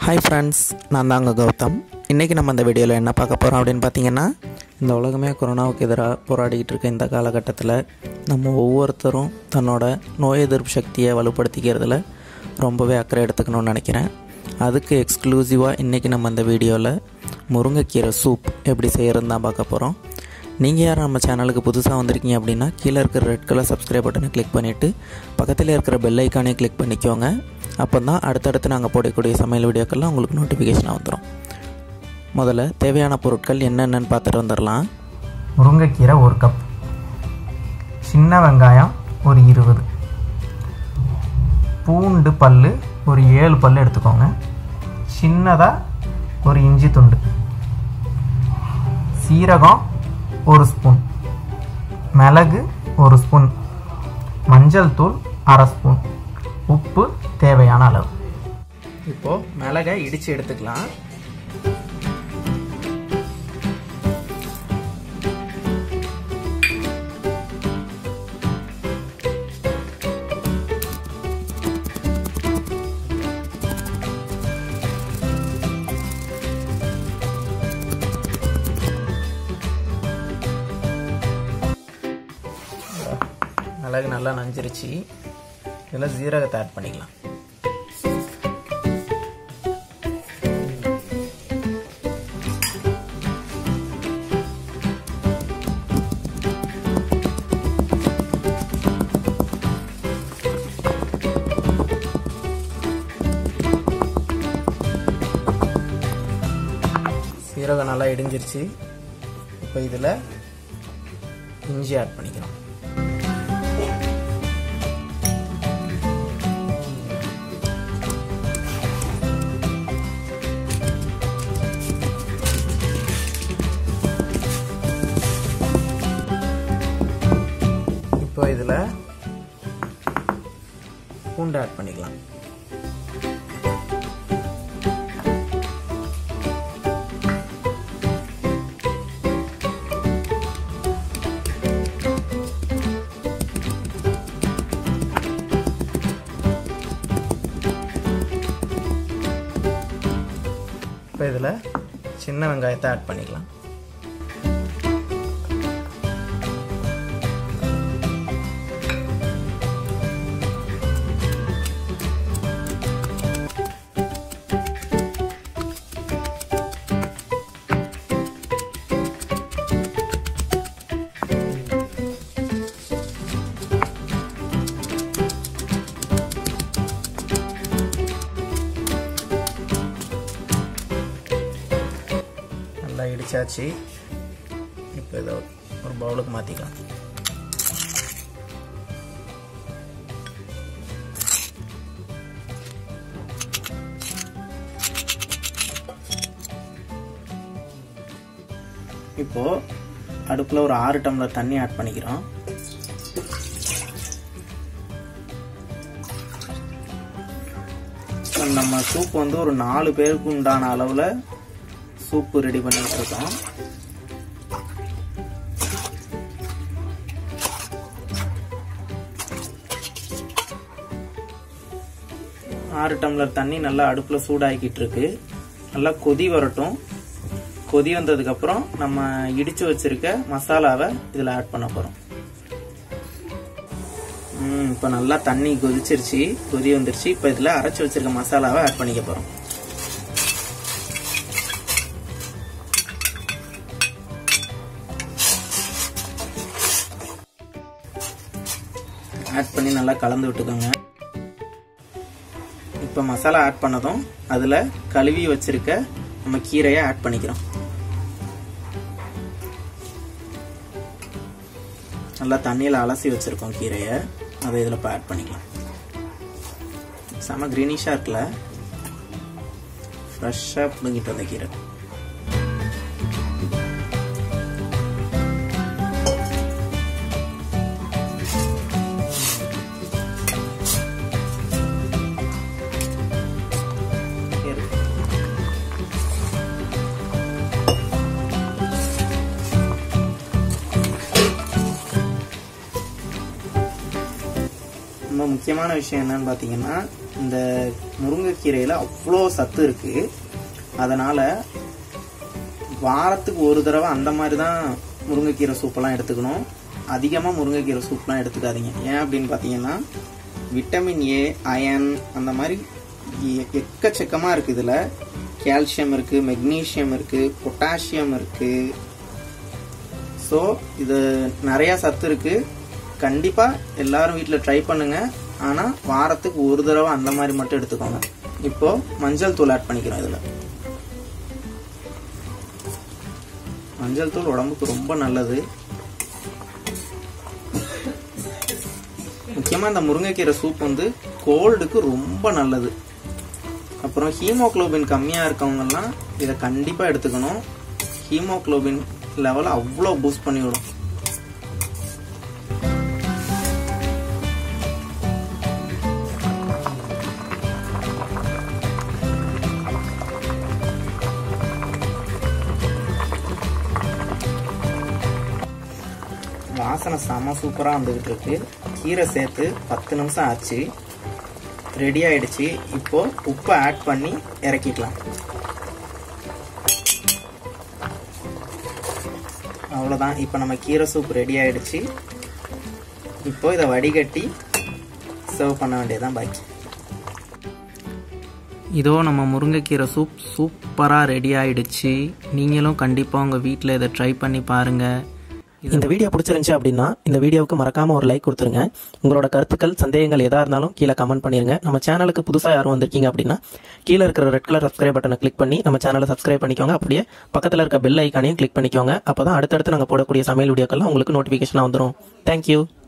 hi friends நான் தாங்க கௌதம் இன்றைக்கி நம்ம இந்த வீடியோவில் என்ன பார்க்க போகிறோம் அப்படின்னு பார்த்தீங்கன்னா இந்த உலகமே கொரோனாவுக்கு எதிராக போராடிக்கிட்டு இருக்க இந்த காலகட்டத்தில் நம்ம ஒவ்வொருத்தரும் தன்னோட நோய் எதிர்ப்பு சக்தியை வலுப்படுத்திக்கிறதுல ரொம்பவே அக்கறை எடுத்துக்கணும்னு நினைக்கிறேன் அதுக்கு எக்ஸ்க்ளூசிவாக இன்றைக்கி நம்ம இந்த வீடியோவில் முருங்கைக்கீரை சூப் எப்படி செய்கிறதுன்னு தான் பார்க்க போகிறோம் நீங்கள் யாரும் நம்ம சேனலுக்கு புதுசாக வந்திருக்கீங்க அப்படின்னா கீழே இருக்கிற ரெட் கலர் சப்ஸ்கிரைப் பட்டனை கிளிக் பண்ணிவிட்டு பக்கத்தில் இருக்கிற பெல் ஐக்கானே கிளிக் பண்ணிக்கோங்க அப்போ தான் அடுத்தடுத்து நாங்கள் போடக்கூடிய சமையல் வீடியோக்கெல்லாம் உங்களுக்கு நோட்டிஃபிகேஷனாக வந்துடும் முதல்ல தேவையான பொருட்கள் என்னென்னு பார்த்துட்டு வந்துடலாம் முருங்கைக்கீரை ஒரு கப் சின்ன வெங்காயம் ஒரு இருபது பூண்டு பல் ஒரு ஏழு பல் எடுத்துக்கோங்க சின்னதாக ஒரு இஞ்சி துண்டு சீரகம் ஒரு ஸ்பூன் மிளகு ஒரு ஸ்பூன் மஞ்சள் தூள் அரை ஸ்பூன் உப்பு தேவையான அளவு இப்போது மிளகை இடித்து எடுத்துக்கலாம் மிளகு நல்லா நஞ்சிருச்சு இதில் ஜீரகத்தை ஆட் பண்ணிக்கலாம் சீரகம் நல்லா இடிஞ்சிருச்சு இப்போ இதில் இஞ்சி ஆட் பண்ணிக்கிறோம் இப்போ இதில் பூண்டு ஆட் பண்ணிக்கலாம் இப்போ இதில் சின்ன வெங்காயத்தை ஆட் பண்ணிக்கலாம் நல்லா இடிச்சாச்சு இப்போ இதை ஒரு பவுலுக்கு மாற்றிக்கலாம் இப்போ அடுப்பில் ஒரு ஆறு டம்ளர் தண்ணி ஆட் பண்ணிக்கிறோம் நம்ம சூப் வந்து ஒரு நாலு பேருக்கு உண்டான அளவில் சூப்பு ரெடி பண்ணிட்டு இருக்கோம் ஆறு டம்ளர் தண்ணி நல்லா அடுப்பில் சூடாக்கிட்டு இருக்கு நல்லா கொதி வரட்டும் கொதி வந்ததுக்கப்புறம் நம்ம இடித்து வச்சிருக்க மசாலாவை இதில் ஆட் பண்ண போகிறோம் இப்போ நல்லா தண்ணி கொதிச்சிருச்சு கொதி வந்துருச்சு இப்போ இதில் அரைச்சி வச்சிருக்க மசாலாவை ஆட் பண்ணிக்க போகிறோம் ஆட் பண்ணி நல்லா கலந்து விட்டுக்கோங்க இப்போ மசாலா ஆட் பண்ணதும் அதில் கழுவி வச்சிருக்க நம்ம கீரையை ஆட் பண்ணிக்கிறோம் நல்லா தண்ணியில் அலசி வச்சுருக்கோம் கீரையை அதை இதில் இப்போ ஆட் பண்ணிக்கலாம் செம க்ரீனிஷாக இருக்குல்ல ஃப்ரெஷ்ஷாக பிடுங்கிட்டு வந்த கீரை ரொம்ப முக்கியமான விஷயம் என்னன்னு பார்த்தீங்கன்னா இந்த முருங்கைக்கீரையில் அவ்வளோ சத்து இருக்குது அதனால் வாரத்துக்கு ஒரு தடவை அந்த மாதிரி தான் முருங்கைக்கீரை சூப்பெல்லாம் எடுத்துக்கணும் அதிகமாக முருங்கைக்கீரை சூப்லாம் எடுத்துக்காதீங்க ஏன் அப்படின்னு பார்த்தீங்கன்னா விட்டமின் ஏ அயன் அந்த மாதிரி எ- எக்கச்சக்கமாக இருக்குது இதில் கால்சியம் இருக்குது மெக்னீஷியம் இருக்குது பொட்டாசியம் இருக்குது ஸோ இது நிறையா சத்து இருக்குது கண்டிப்பாக எல்லாரும் வீட்டில் ட்ரை பண்ணுங்க ஆனால் வாரத்துக்கு ஒரு தடவை அந்த மாதிரி மட்டும் எடுத்துக்கோங்க இப்போ மஞ்சள் தூள் ஆட் பண்ணிக்கிறோம் இதில் மஞ்சள் தூள் உடம்புக்கு ரொம்ப நல்லது முக்கியமாக இந்த முருங்கைக்கீரை சூப் வந்து கோல்டுக்கு ரொம்ப நல்லது அப்புறம் ஹீமோகுளோபின் கம்மியாக இருக்கவங்கெல்லாம் இதை கண்டிப்பாக எடுத்துக்கணும் ஹீமோகுளோபின் லெவலை அவ்வளோ பூஸ்ட் பண்ணி விடும் வாசனை செம சூப்பராக வந்துகிட்டு இருக்கு கீரை சேர்த்து பத்து நிமிஷம் ஆச்சு ரெடி ஆயிடுச்சு இப்போ உப்பை ஆட் பண்ணி இறக்கிக்கலாம் அவ்வளோதான் இப்போ நம்ம கீரை சூப் ரெடி ஆயிடுச்சு இப்போ இதை வடிகட்டி சர்வ் பண்ண வேண்டியதுதான் பாக்கி இதோ நம்ம முருங்கைக்கீரை சூப் சூப்பராக ரெடி ஆயிடுச்சு நீங்களும் கண்டிப்பாக உங்கள் வீட்டில் இதை ட்ரை பண்ணி பாருங்கள் இந்த வீடியோ பிடிச்சிருந்துச்சு அப்படின்னா இந்த வீடியோவுக்கு மறக்காம ஒரு லைக் கொடுத்துருங்க உங்களோட கருத்துக்கள் சந்தேகங்கள் எதா இருந்தாலும் கீழே கமெண்ட் பண்ணிருங்க நம்ம சேனலுக்கு புதுசாக யாரும் வந்திருக்கீங்க அப்படின்னா கீழே இருக்கிற ரெட் கலர் சப்ஸ்கிரைப் பட்டனை கிளிக் பண்ணி நம்ம சேனலை சப்ஸ்கிரைப் பண்ணிக்கோங்க அப்படியே பக்கத்தில் இருக்க பெல் ஐக்கானையும் கிளிக் பண்ணிக்கோங்க அப்போ தான் அடுத்தடுத்து நாங்கள் போடக்கூடிய சமையல் வீடியோக்கெல்லாம் உங்களுக்கு நோட்டிஃபிகேஷனாக வந்துடும் தேங்க்யூ